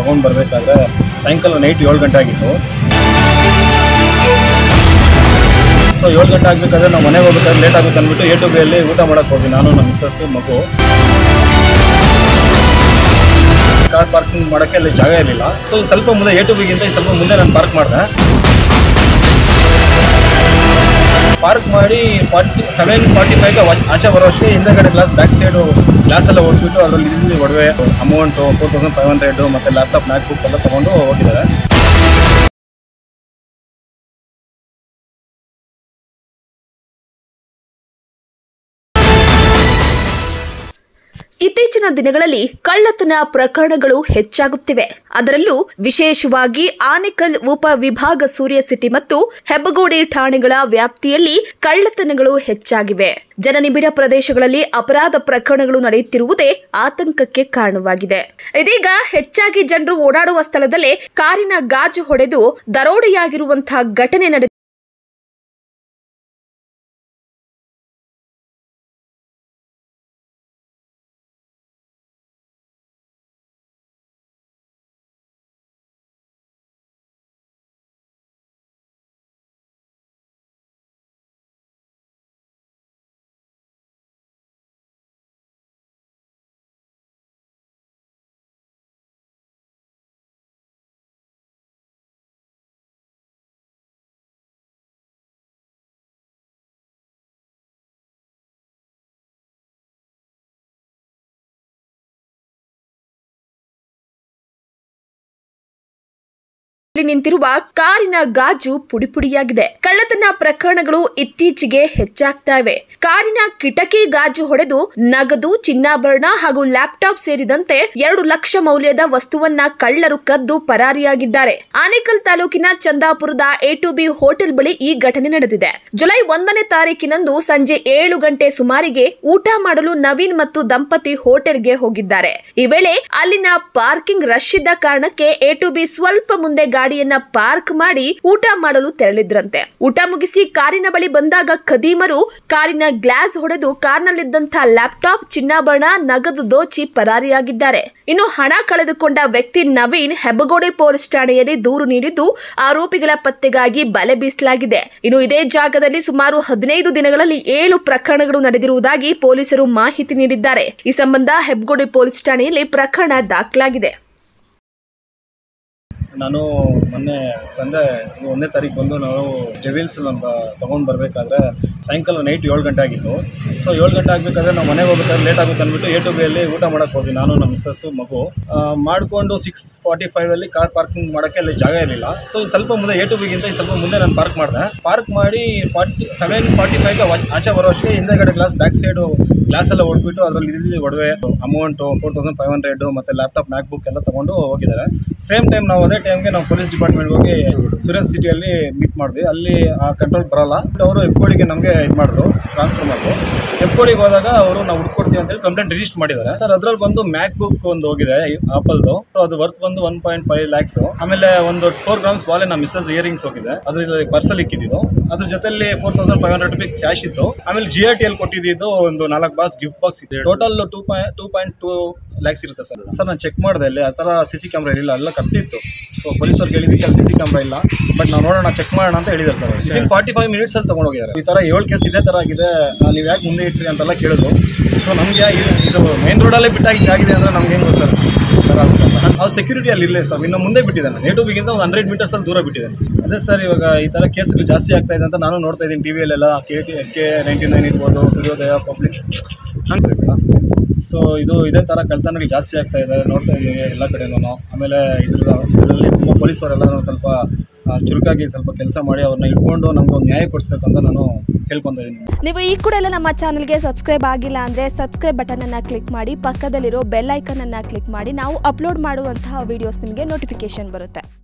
ತಗೊಂಡ್ ಬರ್ಬೇಕಾದ್ರೆ ಸಾಯಂಕಾಲ ನೈಟ್ ಏಳು ಗಂಟೆ ಆಗಿತ್ತು ಸೊ ಏಳು ಗಂಟೆ ಆಗ್ಬೇಕಾದ್ರೆ ನಾವು ಮನೆಗೆ ಹೋಗ್ಬೇಕಾದ್ರೆ ಲೇಟ್ ಆಗುತ್ತೆ ಅಂದ್ಬಿಟ್ಟು ಎ ಟು ಬಿಯಲ್ಲಿ ಊಟ ಮಾಡಕ್ಕೆ ಹೋದ್ವಿ ನಾನು ನಮ್ಮ ಮಿಸ್ಸಸ್ ಮಗು ಕಾರ್ ಪಾರ್ಕಿಂಗ್ ಮಾಡೋಕ್ಕೆ ಅಲ್ಲಿ ಜಾಗ ಇರಲಿಲ್ಲ ಸೊ ಸ್ವಲ್ಪ ಮುಂದೆ ಎ ಟು ಬಿಗಿಂತ ಸ್ವಲ್ಪ ಮುಂದೆ ನಾನು ಪಾರ್ಕ್ ಮಾಡಿದೆ ಪಾರ್ಕ್ ಮಾಡಿ ಫಾರ್ಟಿ ಸೆವೆನ್ ಫಾರ್ಟಿ ಫೈವ್ ಆಚೆ ಬರೋ ಅಷ್ಟೇ ಹಿಂದೆಗಡೆ ಗ್ಲಾಸ್ ಬ್ಯಾಕ್ ಸೈಡು ಗ್ಲಾಸ್ ಎಲ್ಲ ಹೊಡ್ಬಿಟ್ಟು ಅದರಲ್ಲಿ ಇಲ್ಲಿ ಒಡವೆ amount four thousand five hundred ಮತ್ತು ಲ್ಯಾಪ್ಟಾಪ್ ಮ್ಯಾಕ್ ಬುಕ್ ಎಲ್ಲ ತೊಗೊಂಡು ಹೋಗಿದ್ದಾರೆ ಇತ್ತೀಚಿನ ದಿನಗಳಲ್ಲಿ ಕಳ್ಳತನ ಪ್ರಕರಣಗಳು ಹೆಚ್ಚಾಗುತ್ತಿವೆ ಅದರಲ್ಲೂ ವಿಶೇಷವಾಗಿ ಆನೆಕಲ್ ಉಪ ವಿಭಾಗ ಸೂರ್ಯ ಸಿಟಿ ಮತ್ತು ಹೆಬ್ಬಗೋಡಿ ಠಾಣೆಗಳ ವ್ಯಾಪ್ತಿಯಲ್ಲಿ ಕಳ್ಳತನಗಳು ಹೆಚ್ಚಾಗಿವೆ ಜನನಿಬಿಡ ಪ್ರದೇಶಗಳಲ್ಲಿ ಅಪರಾಧ ಪ್ರಕರಣಗಳು ನಡೆಯುತ್ತಿರುವುದೇ ಆತಂಕಕ್ಕೆ ಕಾರಣವಾಗಿದೆ ಇದೀಗ ಹೆಚ್ಚಾಗಿ ಜನರು ಓಡಾಡುವ ಸ್ಥಳದಲ್ಲೇ ಕಾರಿನ ಗಾಜು ಹೊಡೆದು ದರೋಡೆಯಾಗಿರುವಂತಹ ಘಟನೆ ನಡೆದಿದೆ ಇಲ್ಲಿ ನಿಂತಿರುವ ಕಾರಿನ ಗಾಜು ಪುಡಿಪುಡಿಯಾಗಿದೆ ಕಳ್ಳತನ ಪ್ರಕರಣಗಳು ಇತ್ತೀಚೆಗೆ ಹೆಚ್ಚಾಗ್ತಾ ಇವೆ ಕಾರಿನ ಕಿಟಕಿ ಗಾಜು ಹೊಡೆದು ನಗದು ಚಿನ್ನಾಭರಣ ಹಾಗೂ ಲ್ಯಾಪ್ಟಾಪ್ ಸೇರಿದಂತೆ ಎರಡು ಲಕ್ಷ ಮೌಲ್ಯದ ವಸ್ತುವನ್ನ ಕಳ್ಳರು ಕದ್ದು ಪರಾರಿಯಾಗಿದ್ದಾರೆ ಆನೇಕಲ್ ತಾಲೂಕಿನ ಚಂದಾಪುರದ ಎ ಟು ಬಿ ಹೋಟೆಲ್ ಬಳಿ ಈ ಘಟನೆ ನಡೆದಿದೆ ಜುಲೈ ಒಂದನೇ ತಾರೀಕಿನಂದು ಸಂಜೆ ಏಳು ಗಂಟೆ ಸುಮಾರಿಗೆ ಊಟ ಮಾಡಲು ನವೀನ್ ಮತ್ತು ದಂಪತಿ ಹೋಟೆಲ್ಗೆ ಹೋಗಿದ್ದಾರೆ ಈ ವೇಳೆ ಅಲ್ಲಿನ ಪಾರ್ಕಿಂಗ್ ರಶ್ ಇದ್ದ ಕಾರಣಕ್ಕೆ ಎ ಟು ಬಿ ಸ್ವಲ್ಪ ಮುಂದೆ ಗಾಡಿಯನ್ನ ಪಾರ್ಕ್ ಮಾಡಿ ಊಟ ಮಾಡಲು ತೆರಳಿದ್ರಂತೆ ಊಟ ಮುಗಿಸಿ ಕಾರಿನ ಬಳಿ ಬಂದಾಗ ಖದೀಮರು ಕಾರಿನ ಗ್ಲಾಸ್ ಹೊಡೆದು ಕಾರ್ನಲ್ಲಿದ್ದಂತಹ ಲ್ಯಾಪ್ಟಾಪ್ ಚಿನ್ನಾಭರಣ ನಗದು ದೋಚಿ ಪರಾರಿಯಾಗಿದ್ದಾರೆ ಇನ್ನು ಹಣ ಕಳೆದುಕೊಂಡ ವ್ಯಕ್ತಿ ನವೀನ್ ಹೆಬ್ಬಗೋಡೆ ಪೊಲೀಸ್ ಠಾಣೆಯಲ್ಲಿ ದೂರು ನೀಡಿದ್ದು ಆರೋಪಿಗಳ ಪತ್ತೆಗಾಗಿ ಬಲೆ ಬೀಸಲಾಗಿದೆ ಇನ್ನು ಇದೇ ಜಾಗದಲ್ಲಿ ಸುಮಾರು ಹದಿನೈದು ದಿನಗಳಲ್ಲಿ ಏಳು ಪ್ರಕರಣಗಳು ನಡೆದಿರುವುದಾಗಿ ಪೊಲೀಸರು ಮಾಹಿತಿ ನೀಡಿದ್ದಾರೆ ಈ ಸಂಬಂಧ ಹೆಬ್ಬಗೋಡೆ ಪೊಲೀಸ್ ಠಾಣೆಯಲ್ಲಿ ಪ್ರಕರಣ ದಾಖಲಾಗಿದೆ ನಾನು ಮೊನ್ನೆ ಸಂಡೆ ಒಂದನೇ ತಾರೀಕು ಬಂದು ನಾವು ಜೆವಿಲ್ಸ್ ನಮ್ಮ ತೊಗೊಂಡು ಬರಬೇಕಾದ್ರೆ ಸಾಯಂಕಾಲ ನೈಟ್ ಏಳು ಗಂಟೆ ಆಗಿತ್ತು ಸೊ ಏಳು ಗಂಟೆ ಆಗಬೇಕಾದ್ರೆ ನಾವು ಮನೆಗೆ ಹೋಗ್ಬೇಕಾದ್ರೆ ಲೇಟ್ ಆಗುತ್ತೆ ಅಂದ್ಬಿಟ್ಟು ಎ ಟು ಬಿಯಲ್ಲಿ ಊಟ ಮಾಡೋಕ್ಕೆ ಹೋದ್ವಿ ನಾನು ನಮ್ಮ ಮಿಸ್ಸಸ್ಸು ಮಗು ಆ, ಮಾಡಿಕೊಂಡು ಸಿಕ್ಸ್ ಫಾರ್ಟಿ ಫೈವಲ್ಲಿ ಕಾರ್ ಪಾರ್ಕಿಂಗ್ ಮಾಡೋಕ್ಕೆ ಅಲ್ಲಿ ಜಾಗ ಇರಲಿಲ್ಲ ಸೊ ಸ್ವಲ್ಪ ಮುಂದೆ ಎ ಟು ಬಿಗಿಂತ ಸ್ವಲ್ಪ ಮುಂದೆ ನಾನು ಪಾರ್ಕ್ ಮಾಡಿದೆ ಪಾರ್ಕ್ ಮಾಡಿ ಫಾರ್ಟಿ ಸೆವೆನ್ ಫಾರ್ಟಿ ಫೈವ್ ಆಚೆ ಬರೋ ಅಷ್ಟೇ ಹಿಂದೆಗಡೆ ಗ್ಲಾಸ್ ಬ್ಯಾಕ್ ಸೈಡು ಗ್ಲಾಸ್ ಎಲ್ಲ ಹೊಡ್ಬಿಟ್ಟು ಅದರಲ್ಲಿ ಇಲ್ಲಿ ಒಡವೆ amount four thousand five hundred ಮತ್ತು ಲ್ಯಾಪ್ಟಾಪ್ ಮ್ಯಾಕ್ ಬುಕ್ ಎಲ್ಲ ತೊಗೊಂಡು ಹೋಗಿದ್ದಾರೆ ಸೇಮ್ ಟೈಮ್ ನಾವು ಅದೇ ಟೈಮ್ಗೆ ನಾವು ಪೊಲೀಸ್ ಡಿಪಾರ್ಟ್ಮೆಂಟ್ಗೆ ಹೋಗಿ ಸುರೇಶ್ ಸಿಟಿಯಲ್ಲಿ ಮೀಟ್ ಮಾಡಿದ್ವಿ ಅಲ್ಲಿ ಆ ಕಂಟ್ರೋಲ್ ಬರಲ್ಲ ಅವರು ಹೆಬ್ಕೋಡಿಗೆ ನಮಗೆ ಇದು ಮಾಡಿದ್ರು ಟ್ರಾನ್ಸ್ಫರ್ ಮಾಡಿದ್ರು ಹೆಬ್ಕೋಡಿಗೆ ಹೋದಾಗ ಅವರು ನಾವು ಹುಡ್ಕೊಡ್ತೀವಿ ಅಂತೇಳಿ ಕಂಪ್ಲೇಂಟ್ ರಿಜಿಸ್ಟರ್ ಮಾಡಿದ್ದಾರೆ ಸರ್ ಅದ್ರಲ್ಲಿ ಬಂದು ಮ್ಯಾಕ್ ಬುಕ್ ಒಂದು ಹೋಗಿದೆ ಆಪಲ್ದು ಅದು ವರ್ತ್ ಬಂದು ಒನ್ ಪಾಯಿಂಟ್ ಫೈವ್ ಲ್ಯಾಕ್ಸ್ ಆಮೇಲೆ ಒಂದು ಫೋರ್ ಗ್ರಾಮ್ಸ್ ವಾಲೆ ನಮ್ಮ ಮಿಸ್ಸಸ್ ಇಯರಿಂಗ್ಸ್ ಹೋಗಿದೆ ಅದ್ರಲ್ಲಿ ಪರ್ಸಲ್ ಇಕ್ಕಿದ್ದು ಅದ್ರ ಜೊತೆಲಿ four thousand five hundred rupees cash ಇತ್ತು ಆಮೇಲೆ ಜಿ ಆರ್ ಟಿ ಅಲ್ಲಿ ಕೊಟ್ಟಿದ್ದು ಒಂದು ನಾಲ್ಕು ಬಾಸ್ ಗಿಫ್ಟ್ ಬಾಕ್ಸ್ ಇದೆ total two point two point two lakhs ಇರುತ್ತೆ ಸರ್ ಸರ್ ನಾನು ಚೆಕ್ ಮಾಡಿದೆ ಅಲ್ಲಿ ಆ ಥರ ಸಿ ಸಿ ಕ್ಯಾಮ್ರಾ ಇರಲಿಲ್ಲ ಎಲ್ಲ ಕತ್ತಿತ್ತು ಸೊ ಪೊಲೀಸವ್ರಿಗೆ ಹೇಳಿದ್ದಕ್ಕೆ ಅಲ್ಲಿ ಸಿ ಸಿ ಕ್ಯಾಮ್ರಾ ಇಲ್ಲ ಬಟ್ ನಾವು ನೋಡೋಣ ಚೆಕ್ ಮಾಡೋಣ ಅಂತ ಹೇಳಿದ್ದಾರೆ sir within forty five minutes ಅಲ್ಲಿ ತೊಗೊಂಡೋಗಿದ್ದಾರೆ ಈ ಥರ ಏಳು ಕೇಸ್ ಇದೇ ಥರ ಆಗಿದೆ ನೀವು ಯಾಕೆ ಮುಂದೆ ಇಟ್ರಿ ಅಂತೆಲ್ಲ ಕೇಳಿದ್ರು ಸೊ ನಮಗೆ ಇದು ಮೈನ್ ರೋಡಲ್ಲೇ ಬಿಟ್ಟಾಗಿ ಆಗಿದೆ ಅಂದರೆ ನಮ್ಗೆ ಏನು ಗೊತ್ತು ಸರ್ ಈ ಥರ ಆಗುತ್ತಲ್ಲ ಅವ್ರು ಸೆಕ್ಯೂರಿಟಿ ಅಲ್ಲಿ ಇರಲಿ ಸರ್ ಇನ್ನು ಮುಂದೆ ಬಿಟ್ಟಿದ್ದಾನೆ ನೇಟು ಬಿಗಿಂತ ಒಂದು ಹಂಡ್ರೆಡ್ ಮೀಟರ್ಸ್ ಅಲ್ಲಿ ದೂರ ಬಿಟ್ಟಿದ್ದಾನೆ ಅದೇ ಸರ್ ಇವಾಗ ಈ ಥರ ಕೇಸ್ಗಳು ಜಾಸ್ತಿ ಆಗ್ತಾ ಇದೆ ಅಂತ ನಾನು ನೋಡ್ತಾ ಇದ್ದೀನಿ ಟಿ ವಿಯಲ್ಲೆಲ್ಲ K T K ninety nine ಇರ್ಬೋದು ಸೂರ್ಯೋದಯ ಪಬ್ಲಿಕ್ ಹಂಗೆ ಸೊ ಇದು ಇದೇ ಥರ ಕಳ್ತನಗಳು ಜಾಸ್ತಿ ಆಗ್ತಾ ಇದೆ ನೋಡ್ತಾ ಇದ್ದೀವಿ ಎಲ್ಲ ಕಡೆನೂ ಆಮೇಲೆ ಇದ್ರ ಇದರಲ್ಲಿ ತುಂಬ ಪೊಲೀಸವರೆಲ್ಲ ಸ್ವಲ್ಪ ಆ, ಚುರುಕಾಗಿ ಸ್ವಲ್ಪ ಕೆಲಸ ಮಾಡಿ ಅವ್ರನ್ನ ಇಟ್ಕೊಂಡು ನಮ್ಗೊಂದು ನ್ಯಾಯ ಕೊಡಿಸ್ಬೇಕು ಅಂತ ನಾನು ಕೇಳ್ಕೊತಾ ಇದ್ದೀನಿ ನೀವು ಈ ಕೂಡ ಎಲ್ಲ ನಮ್ಮ ಚಾನಲ್ಗೆ ಸಬ್ಸ್ಕ್ರೈಬ್ ಆಗಿಲ್ಲ ಅಂದರೆ ಸಬ್ಸ್ಕ್ರೈಬ್ ಬಟನನ್ನು ಕ್ಲಿಕ್ ಮಾಡಿ ಪಕ್ಕದಲ್ಲಿರೋ ಬೆಲ್ ಐಕನನ್ನು ಕ್ಲಿಕ್ ಮಾಡಿ ನಾವು ಅಪ್ಲೋಡ್ ಮಾಡುವಂತಹ ವೀಡಿಯೋಸ್ ನಿಮಗೆ ನೋಟಿಫಿಕೇಶನ್ ಬರುತ್ತೆ